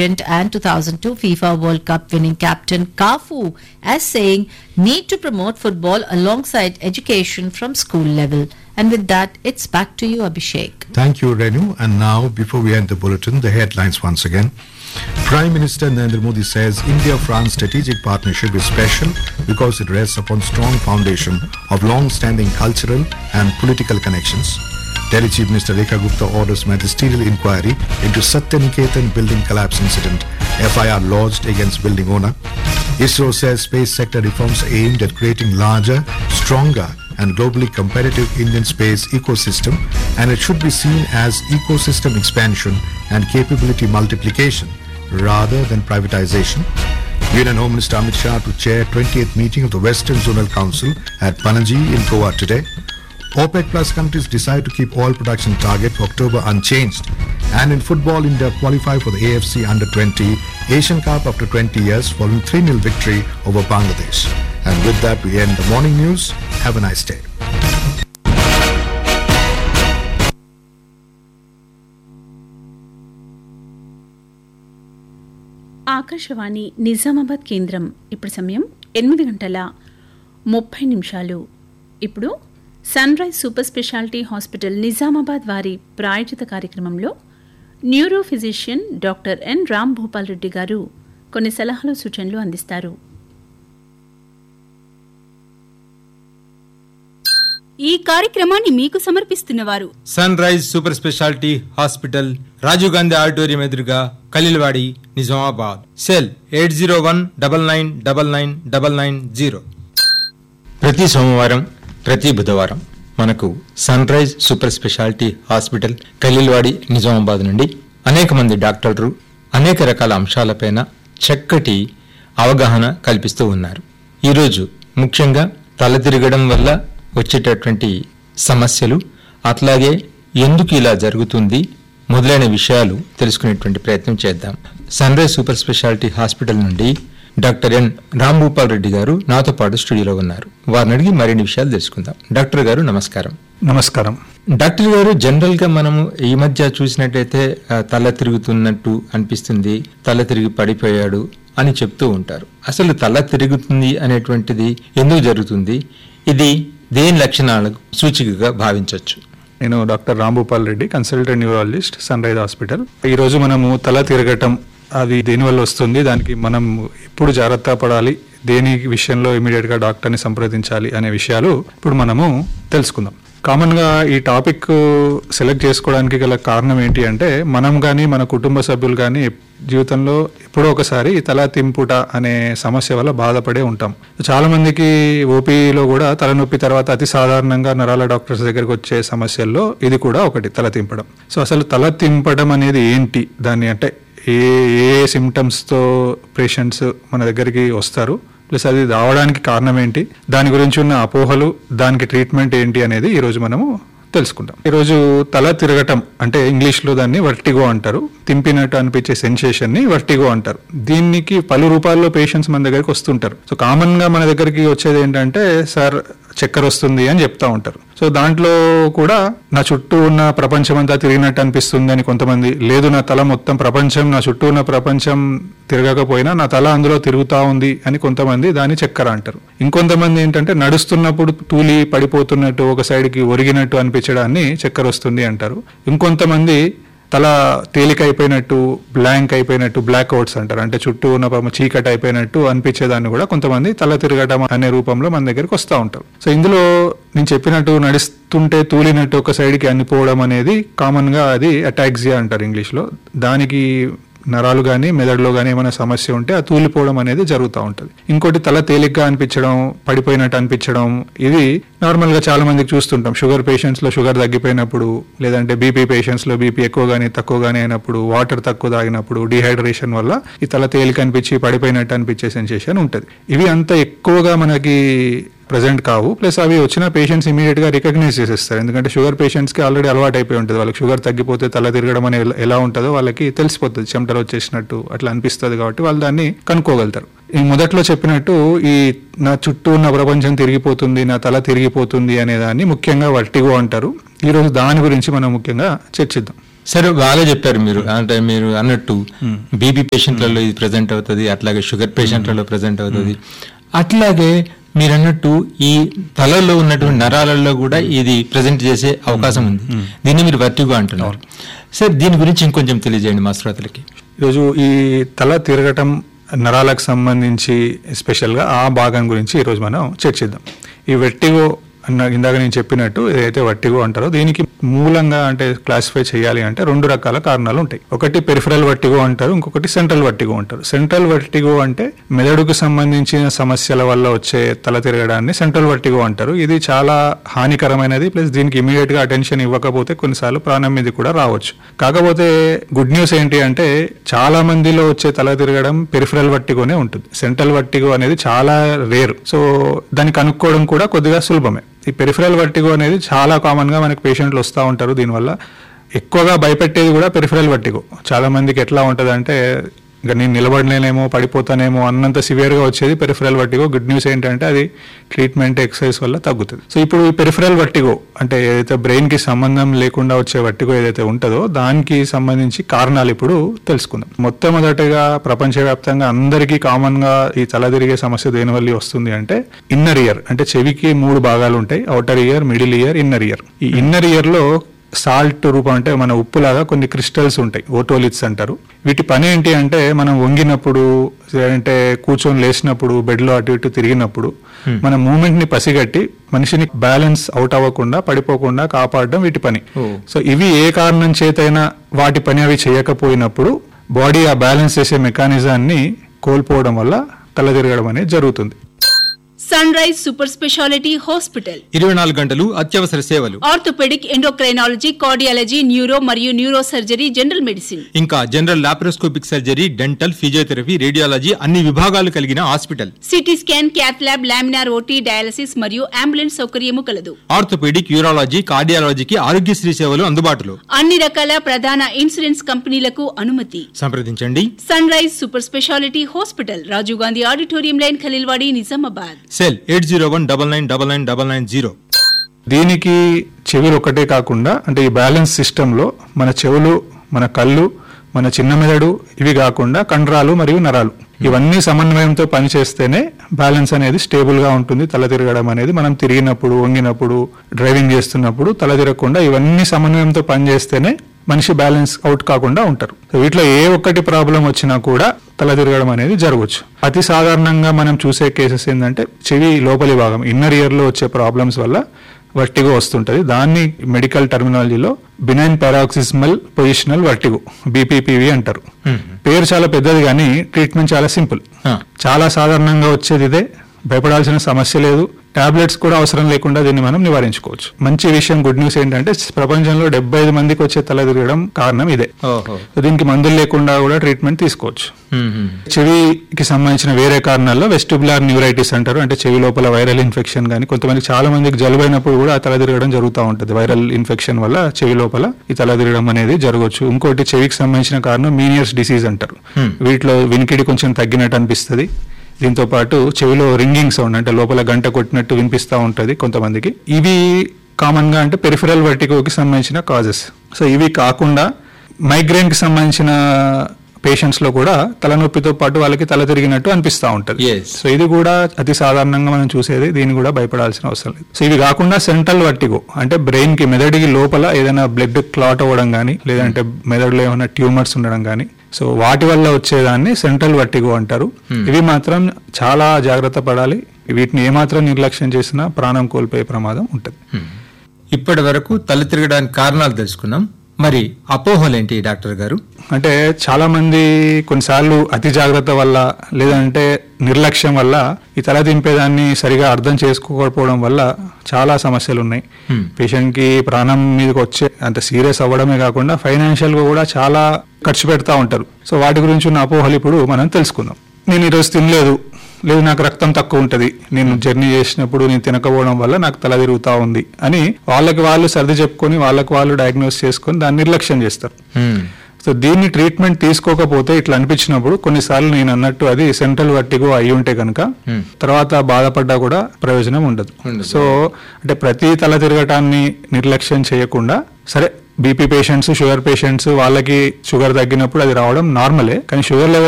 legend and 2002 FIFA World Cup winning captain Kafu as saying need to promote football alongside education from school level. And with that, it's back to you, Abhishek. Thank you, Renu. And now, before we end the bulletin, the headlines once again. Prime Minister Narendra Modi says India-France strategic partnership is special because it rests upon strong foundation of long-standing cultural and political connections. Delhi Chief Minister Rekha Gupta orders magisterial inquiry into Satyaniketan building collapse incident. FIR lodged against building owner. ISRO says space sector reforms aimed at creating larger, stronger and globally competitive Indian space ecosystem and it should be seen as ecosystem expansion and capability multiplication rather than privatization. Union Home Minister Amit Shah to chair 20th meeting of the Western Zonal Council at Panaji in Goa today. OPEC Plus countries decide to keep oil production target for October unchanged. And in football, India qualify for the AFC Under 20 Asian Cup after 20 years following 3-0 victory over Bangladesh. And with that, we end the morning news. Have a nice day. Akashvani Nizamabad కేంద్రం ఇప్పుడు సమయం ఎనిమిది గంటల ముప్పై నిమిషాలు ఇప్పుడు Sunrise super speciality hospital Nizamabad వారి ప్రాయోజిత కార్యక్రమంలో neuro physician doctor N Ram Bhupal Reddy గారు కొన్ని సలహాలు సూచనలు అందిస్తారు ఈ కార్యక్రమాన్ని మీకు సమర్పిస్తున్నవారు Sunrise super speciality hospital Rajiv Gandhi auditorium ఎదురుగా Khaleelwadi Nizamabad cell eight zero one double nine double nine double nine zero ప్రతి సోమవారం ప్రతి బుధవారం మనకు Sunrise super speciality hospital Khaleelwadi Nizamabad నుండి అనేక మంది డాక్టర్లు అనేక రకాల అంశాలపైన చక్కటి అవగాహన కల్పిస్తూ ఉన్నారు ఈరోజు ముఖ్యంగా తల తిరగడం వల్ల వచ్చేటటువంటి సమస్యలు అట్లాగే ఎందుకు ఇలా జరుగుతుంది మొదలైన విషయాలు తెలుసుకునేటువంటి ప్రయత్నం చేద్దాం Sunrise super speciality hospital నుండి డాక్టర్ ఎన్ రాంభూపాల్ రెడ్డి గారు నాతో పాటు స్టూడియోలో ఉన్నారు వారిని అడిగి మరిన్ని విషయాలు తెలుసుకుందాం డాక్టర్ గారు నమస్కారం నమస్కారం డాక్టర్ గారు జనరల్ గా మనము ఈ మధ్య చూసినట్టయితే ఆ, తల తిరుగుతున్నట్టు అనిపిస్తుంది తల తిరిగి పడిపోయాడు అని చెప్తూ ఉంటారు అసలు తల తిరుగుతుంది అనేటువంటిది ఎందుకు జరుగుతుంది ఇది దేని లక్షణాలకు సూచికగా భావించవచ్చు నేను doctor Rambhupal Reddy consultant neurologist Sunrise hospital ఈ రోజు మనము తల తిరగటం అది దేనివల్ల వస్తుంది దానికి మనం ఎప్పుడు జాగ్రత్త పడాలి దేని విషయంలో ఇమీడియట్ గా డాక్టర్ని సంప్రదించాలి అనే విషయాలు ఇప్పుడు మనము తెలుసుకుందాం కామన్ గా ఈ టాపిక్ సెలెక్ట్ చేసుకోవడానికి గల కారణం ఏంటి అంటే మనం కానీ మన కుటుంబ సభ్యులు కానీ జీవితంలో ఎప్పుడో ఒకసారి తల తింపుట అనే సమస్య వల్ల బాధపడే ఉంటాం చాలా మందికి ఓపీలో కూడా తలనొప్పి తర్వాత అతి సాధారణంగా నరాల డాక్టర్స్ దగ్గరికి వచ్చే సమస్యల్లో ఇది కూడా ఒకటి తల తింపడం సో అసలు తల తింపడం అనేది ఏంటి దాన్ని అంటే ఏ ఏ సిమ్టమ్స్తో పేషెంట్స్ మన దగ్గరికి వస్తారు ప్లస్ అది రావడానికి కారణం ఏంటి దాని గురించి ఉన్న అపోహలు దానికి ట్రీట్మెంట్ ఏంటి అనేది ఈరోజు మనము తెలుసుకుంటాం ఈరోజు తల తిరగటం అంటే ఇంగ్లీష్లో దాన్ని వర్టిగో అంటారు తింపినట్టు అనిపించే సెన్సేషన్ ని వర్టిగో అంటారు దీనికి పలు రూపాల్లో పేషెంట్స్ మన దగ్గరికి వస్తుంటారు సో కామన్ గా మన దగ్గరికి వచ్చేది ఏంటంటే సార్ చక్కెర వస్తుంది అని చెప్తా ఉంటారు సో దాంట్లో కూడా నా చుట్టూ ఉన్న ప్రపంచం అంతా తిరిగినట్టు అనిపిస్తుంది అని కొంతమంది లేదు నా తల మొత్తం ప్రపంచం నా చుట్టూ ఉన్న ప్రపంచం తిరగకపోయినా నా తల అందులో తిరుగుతా ఉంది అని కొంతమంది దాన్ని చక్కెర అంటారు ఇంకొంతమంది ఏంటంటే నడుస్తున్నప్పుడు తూలి పడిపోతున్నట్టు ఒక సైడ్కి ఒరిగినట్టు అనిపించడాన్ని చక్కెర వస్తుంది అంటారు ఇంకొంతమంది తల తేలిక అయిపోయినట్టు బ్లాంక్ అయిపోయినట్టు బ్లాక్ అవుట్స్ అంటారు అంటే చుట్టూ ఉన్న పాపం చీకటి అయిపోయినట్టు అనిపించేదాన్ని కూడా కొంతమంది తల తిరగటం అనే రూపంలో మన దగ్గరికి వస్తూ ఉంటారు సో ఇందులో నేను చెప్పినట్టు నడుస్తుంటే తూలినట్టు ఒక సైడ్కి అనిపోవడం అనేది కామన్గా అది అటాక్సియా అంటారు ఇంగ్లీష్లో దానికి నరాలు కానీ మెదడులో కానీ ఏమైనా సమస్య ఉంటే ఆ తూలిపోవడం అనేది జరుగుతూ ఉంటుంది ఇంకోటి తల తేలిగ్గా అనిపించడం పడిపోయినట్టు అనిపించడం ఇది నార్మల్గా చాలా మందికి చూస్తుంటాం షుగర్ పేషెంట్స్లో షుగర్ తగ్గిపోయినప్పుడు లేదంటే బీపీ పేషెంట్స్లో బీపీ ఎక్కువ కానీ తక్కువ కానీ అయినప్పుడు వాటర్ తక్కువ తాగినప్పుడు డిహైడ్రేషన్ వల్ల ఈ తల తేలిక అనిపించి పడిపోయినట్టు అనిపించే సెన్సేషన్ ఉంటుంది ఇవి అంత ఎక్కువగా మనకి ప్రజెంట్ కావు ప్లస్ అవి వచ్చిన పేషెంట్స్ ఇమీడియట్ గా రికగ్నైజ్ చేసేస్తారు ఎందుకంటే షుగర్ పేషెంట్స్ కి ఆల్రెడీ అలవాటు అయిపోయి ఉంటుంది వాళ్ళకి షుగర్ తగ్గిపోతే తల తిరగడం అనేది ఎలా- ఎలా ఉంటుందో వాళ్ళకి తెలిసిపోతుంది చెమటలు వచ్చేసినట్టు అట్లా అనిపిస్తుంది కాబట్టి వాళ్ళు దాన్ని కనుక్కోగలుగుతారు ఈ మొదట్లో చెప్పినట్టు ఈ నా చుట్టూ ఉన్న ప్రపంచం తిరిగిపోతుంది నా తల తిరిగిపోతుంది అనే దాన్ని ముఖ్యంగా వర్టిగో అంటారు ఈ రోజు దాని గురించి మనం ముఖ్యంగా చర్చిద్దాం సరే బాగా చెప్పారు మీరు అంటే మీరు అన్నట్టు బీపీ పేషెంట్లలో ఇది ప్రజెంట్ అవుతుంది అట్లాగే షుగర్ పేషెంట్లలో ప్రజెంట్ అవుతుంది అట్లాగే మీరు అన్నట్టు ఈ తలలో ఉన్నటువంటి నరాలలో కూడా ఇది ప్రజెంట్ చేసే అవకాశం ఉంది దీన్ని మీరు వర్టిగో అంటున్నారు సార్ దీని గురించి ఇంకొంచెం తెలియజేయండి మా శ్రోతలకి ఈరోజు ఈ తల తిరగటం నరాలకు సంబంధించి స్పెషల్గా ఆ భాగం గురించి ఈరోజు మనం చర్చిద్దాం ఈ వెట్టిగో అన్న ఇందాక నేను చెప్పినట్టు ఏదైతే వట్టిగో అంటారో దీనికి మూలంగా అంటే క్లాసిఫై చేయాలి అంటే రెండు రకాల కారణాలు ఉంటాయి ఒకటి పెరిఫరల్ వట్టిగో అంటారు ఇంకొకటి సెంట్రల్ వట్టిగో అంటారు సెంట్రల్ వట్టిగో అంటే మెదడుకు సంబంధించిన సమస్యల వల్ల వచ్చే తల తిరగడాన్ని సెంట్రల్ వట్టిగో అంటారు ఇది చాలా హానికరమైనది ప్లస్ దీనికి ఇమీడియట్ గా అటెన్షన్ ఇవ్వకపోతే కొన్నిసార్లు ప్రాణం మీద కూడా రావచ్చు కాకపోతే గుడ్ న్యూస్ ఏంటి అంటే చాలా మందిలో వచ్చే తల తిరగడం పెరిఫరల్ వట్టిగోనే ఉంటుంది సెంట్రల్ వట్టిగో అనేది చాలా రేర్ సో దాన్ని కనుక్కోవడం కూడా కొద్దిగా సులభమే ఈ పెరిఫరల్ వర్టిగో అనేది చాలా కామన్ గా మనకి పేషెంట్లు వస్తూ ఉంటారు దీనివల్ల ఎక్కువగా భయపెట్టేది కూడా పెరిఫరల్ వర్టిగో చాలా మందికి ఎట్లా ఉంటుంది అంటే ఇంకా నేను నిలబడలేనేమో పడిపోతానేమో అన్నంత సివియర్ గా వచ్చేది పెరిఫరల్ వర్టిగో గుడ్ న్యూస్ ఏంటంటే అది ట్రీట్మెంట్ ఎక్సర్సైజ్ వల్ల తగ్గుతుంది సో ఇప్పుడు ఈ పెరిఫరల్ వర్టిగో అంటే ఏదైతే బ్రెయిన్ కి సంబంధం లేకుండా వచ్చే వర్టిగో ఏదైతే ఉంటుందో దానికి సంబంధించి కారణాలు ఇప్పుడు తెలుసుకుందాం మొట్టమొదటిగా ప్రపంచవ్యాప్తంగా అందరికీ కామన్ గా ఈ తల తిరిగే సమస్య దేని వల్ల వస్తుంది అంటే ఇన్నర్ ఇయర్ అంటే చెవికి మూడు భాగాలు ఉంటాయి outer ear middle ear inner ear ఈ ఇన్నర్ ఇయర్ లో సాల్ట్ రూపం అంటే మన ఉప్పులాగా కొన్ని క్రిస్టల్స్ ఉంటాయి ఓటోలిట్స్ అంటారు వీటి పని ఏంటి అంటే మనం వంగినప్పుడు అంటే కూర్చొని లేచినప్పుడు బెడ్ లో అటు ఇటు తిరిగినప్పుడు మన మూమెంట్ ని పసిగట్టి మనిషిని బ్యాలెన్స్ అవుట్ అవ్వకుండా పడిపోకుండా కాపాడడం వీటి పని సో ఇవి ఏ కారణం చేతైనా వాటి పని అవి చేయకపోయినప్పుడు బాడీ ఆ బ్యాలెన్స్ చేసే మెకానిజాన్ని కోల్పోవడం వల్ల తల తిరగడం అనేది జరుగుతుంది Sunrise super speciality hospital ఇరవై నాలుగు గంటలు అత్యవసర సేవలు ఆర్థోపెడిక్ ఎండోక్రైనాలజీ కార్డియాలజీ న్యూరో మరియు న్యూరో సర్జరీ జనరల్ మెడిసిన్ ఇంకా general laparoscopic surgery dental physiotherapy radiology అన్ని విభాగాలు కలిగిన hospital CT scan cath lab laminar OT dialysis మరియు అంబులెన్స్ సౌకర్యము కలదు ఆర్థోపెడిక్ యూరాలజీ కార్డియాలజీకి ఆరోగ్యశ్రీ సేవలు అందుబాటులో అన్ని రకాల ప్రధాన ఇన్సూరెన్స్ కంపెనీలకు అనుమతి సంప్రదించండి Sunrise super speciality hospital Rajiv Gandhi auditorium line Khaleelwadi Nizamabad cell eight zero one double nine double nine double nine zero దీనికి చెవులు ఒకటే కాకుండా అంటే ఈ బ్యాలెన్స్ సిస్టంలో మన చెవులు మన కళ్ళు మన చిన్న మెదడు ఇవి కాకుండా కండరాలు మరియు నరాలు ఇవన్నీ సమన్వయంతో పనిచేస్తేనే బ్యాలెన్స్ అనేది స్టేబుల్ గా ఉంటుంది తల తిరగడం అనేది మనం తిరిగినప్పుడు వంగినప్పుడు డ్రైవింగ్ చేస్తున్నప్పుడు తల తిరగకుండా ఇవన్నీ సమన్వయంతో పనిచేస్తేనే మనిషి బ్యాలెన్స్ అవుట్ కాకుండా ఉంటారు సో వీటిలో ఏ ఒక్కటి ప్రాబ్లం వచ్చినా కూడా తల తిరగడం అనేది జరగవచ్చు అతి సాధారణంగా మనం చూసే కేసెస్ ఏంటంటే చెవి లోపలి భాగం ఇన్నర్ ఇయర్ లో వచ్చే ప్రాబ్లమ్స్ వల్ల వర్టిగో వస్తుంటది దాన్ని మెడికల్ టర్మినాలజీలో benign paroxysmal positional vertigo BPPV అంటారు పేరు చాలా పెద్దది కానీ ట్రీట్మెంట్ చాలా సింపుల్ ఆ. చాలా సాధారణంగా వచ్చేది ఇదే భయపడాల్సిన సమస్య లేదు టాబ్లెట్స్ కూడా అవసరం లేకుండా దీన్ని మనం నివారించుకోవచ్చు మంచి విషయం గుడ్ న్యూస్ ఏంటంటే ప్రపంచంలో డెబ్బై ఐదు మందికి వచ్చే తల తిరగడం కారణం ఇదే ఓహో సో దీనికి మందులు లేకుండా కూడా ట్రీట్మెంట్ తీసుకోవచ్చు చెవికి సంబంధించిన వేరే కారణాల్లో వెస్టిబులార్ న్యూరైటిస్ అంటారు అంటే చెవి లోపల వైరల్ ఇన్ఫెక్షన్ కానీ కొంతమందికి చాలా మందికి జలుబు అయినప్పుడు కూడా ఆ తల తిరగడం జరుగుతూ ఉంటుంది వైరల్ ఇన్ఫెక్షన్ వల్ల చెవి లోపల ఈ తల తిరగడం అనేది జరగవచ్చు ఇంకోటి చెవికి సంబంధించిన కారణం మీనియర్స్ డిసీజ్ అంటారు వీటిలో వినికిడి కొంచెం తగ్గినట్టు అనిపిస్తుంది దీంతో పాటు చెవిలో రింగింగ్ సౌండ్ అంటే లోపల గంట కొట్టినట్టు వినిపిస్తూ ఉంటుంది కొంతమందికి ఇవి కామన్ గా అంటే పెరిఫరల్ వర్టికోకి సంబంధించిన కాజెస్ సో ఇవి కాకుండా మైగ్రేన్ కి సంబంధించిన పేషెంట్స్ లో కూడా తలనొప్పితో పాటు వాళ్ళకి తల తిరిగినట్టు అనిపిస్తూ ఉంటది Yes. సో ఇది కూడా అతి సాధారణంగా మనం చూసేది దీన్ని కూడా భయపడాల్సిన అవసరం లేదు సో ఇవి కాకుండా సెంట్రల్ వర్టిగో అంటే బ్రెయిన్ కి మెదడుకి లోపల ఏదైనా బ్లడ్ క్లాట్ అవ్వడం కానీ లేదంటే మెదడులో ఏమైనా ట్యూమర్స్ ఉండడం కానీ సో వాటి వల్ల వచ్చేదాన్ని సెంట్రల్ వర్టిగో అంటారు ఇవి మాత్రం చాలా జాగ్రత్త పడాలి వీటిని ఏమాత్రం నిర్లక్ష్యం చేసినా ప్రాణం కోల్పోయే ప్రమాదం ఉంటుంది ఇప్పటి వరకు తల తిరగడానికి కారణాలు తెలుసుకున్నాం మరి అపోహలేంటి డాక్టర్ గారు అంటే చాలా మంది కొన్నిసార్లు అతి జాగ్రత్త వల్ల లేదంటే నిర్లక్ష్యం వల్ల ఈ తల దింపేదాన్ని సరిగా అర్థం చేసుకోకపోవడం వల్ల చాలా సమస్యలు ఉన్నాయి పేషెంట్ కి ప్రాణం మీదకి వచ్చే అంత సీరియస్ అవ్వడమే కాకుండా ఫైనాన్షియల్ గా కూడా చాలా ఖర్చు పెడతా ఉంటారు సో వాటి గురించి ఉన్న అపోహలు ఇప్పుడు మనం తెలుసుకుందాం నేను ఈరోజు తినలేదు లేదు నాకు రక్తం తక్కువ ఉంటది నేను జర్నీ చేసినప్పుడు నేను తినకపోవడం వల్ల నాకు తల తిరుగుతా ఉంది అని వాళ్ళకి వాళ్ళు సర్ది చెప్పుకొని వాళ్ళకి వాళ్ళు డయాగ్నోస్ చేసుకొని దాన్ని నిర్లక్ష్యం చేస్తారు సో దీన్ని ట్రీట్మెంట్ తీసుకోకపోతే ఇట్లా అనిపించినప్పుడు కొన్నిసార్లు నేను అన్నట్టు అది సెంట్రల్ వర్టిగో అయి ఉంటే కనుక తర్వాత బాధపడ్డా కూడా ప్రయోజనం ఉండదు సో అంటే ప్రతి తల తిరగటాన్ని నిర్లక్ష్యం చేయకుండా సరే బీపీ పేషెంట్స్ షుగర్ పేషెంట్స్ వాళ్ళకి షుగర్ తగ్గినప్పుడు అది రావడం నార్మలే కానీ షుగర్ లెవెల్